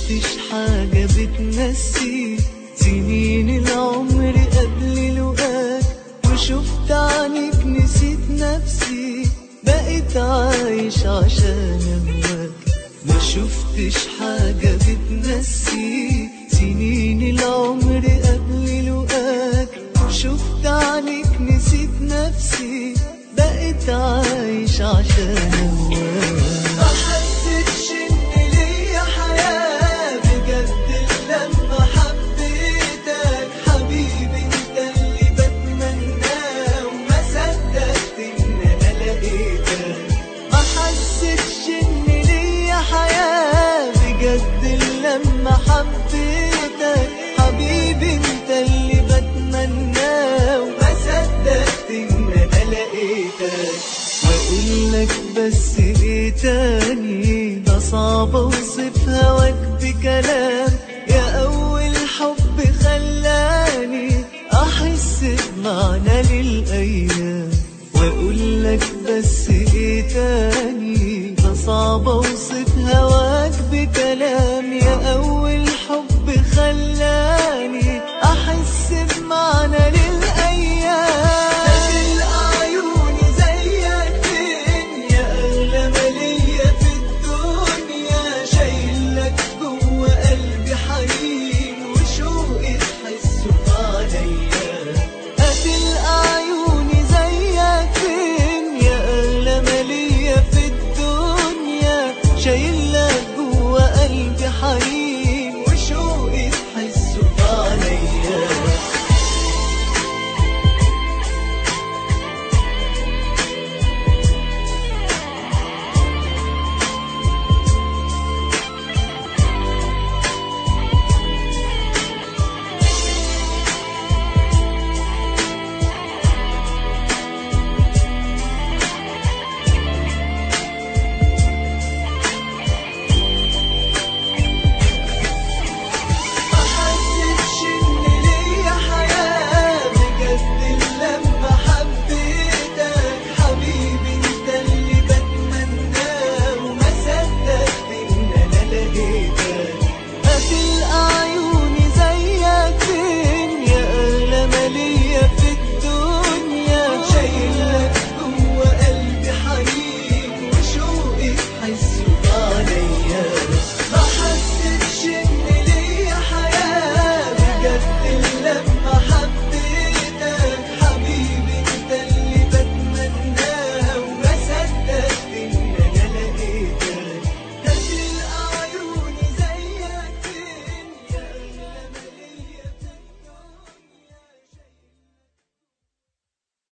شفتش حاجة بتنسي سنين العمر قبل لقاك وشفت عنك نسيت نفسي بقيت عايش عشان أهواك ما شفتش حاجة بتنسي سنين العمر قبل لقاك وشفت عنك نسيت نفسي بقيت عايش عشان أهواك ما حسيتش إن ليا حياة بجد لما حبيتك حبيبي انت اللي بتمناه وما صدقت ان انا لقيتك ما حسيتش ان ليا حياة بجد لما حبيتك حبيبي انت اللي بتمناه وما صدقت ان انا لقيتك واقول لك بس ايه تاني ده صعب اوصف هواك بكلام يا اول حب خلاني احس بمعنى للايام واقول لك بس ايه تاني ده صعب اوصف